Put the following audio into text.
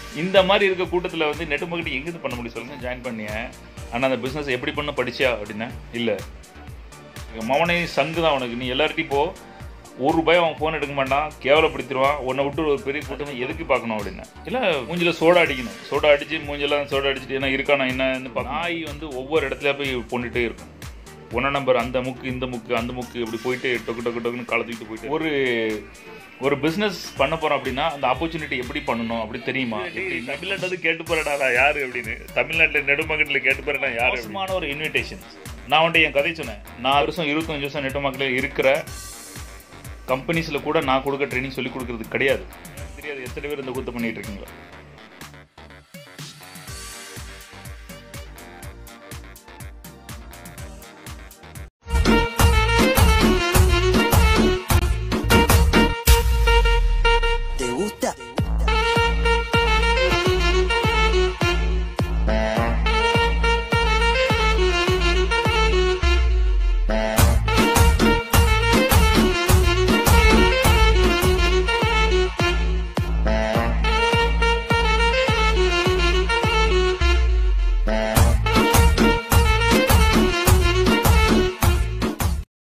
இந்த மாதிரி இருக்க கூட்டத்தில் வந்து நெட் மார்க்கெட்டிங் எங்கேருந்து பண்ண முடியும் சொல்லுங்க ஜாயின் பண்ணிய ஆனால் அந்த பிஸ்னஸ் எப்படி பண்ண படிச்சியா அப்படின்னா இல்லை மவனே சங்கு தான் உனக்கு நீ எல்லார்ட்டையும் போ ஒரு ரூபாய் அவன் ஃபோன் எடுக்க மாட்டான் கேவலப்படுத்திடுவான் உன்னை விட்டு ஒரு பெரிய கூட்டம் எதுக்கு பார்க்கணும் அப்படின்னா இல்லை மூஞ்சில சோடா அடிக்கணும் சோடா அடிச்சு மூஞ்செல்லாம் சோடா அடிச்சுட்டு என்ன இருக்கானா என்னன்னு பார்க்க நாய் வந்து ஒவ்வொரு இடத்துல போய் கொண்டுட்டே இருக்கும் ஒன்றாம் நம்பர் அந்த முக்கு இந்த முக்கு அந்த முக்கு இப்படி போயிட்டு டொக்கு டொக்கு டொக்குன்னு காலை தூக்கிட்டு போயிட்டு ஒரு ஒரு பிஸ்னஸ் பண்ண போறோம் அப்படின்னா அந்த ஆப்பர்ச்சுனிட்டி எப்படி பண்ணணும் அப்படி தெரியுமா தமிழ்நாட்டில் வந்து கேட்டு போறடா யாரு அப்படின்னு தமிழ்நாட்டில் நெடுமகட்டில் கேட்டு போறடா யாரு மோசமான ஒரு இன்விடேஷன் நான் வந்துட்டு என் கதை சொன்னேன் நான் வருஷம் இருபத்தஞ்சு வருஷம் நெடுமகளில் இருக்கிற கம்பெனிஸில் கூட நான் கொடுக்க ட்ரைனிங் சொல்லி கொடுக்கறது கிடையாது தெரியாது எத்தனை பேர் இந்த கூத்து பண்ணிட்டு இருக்கீங்களா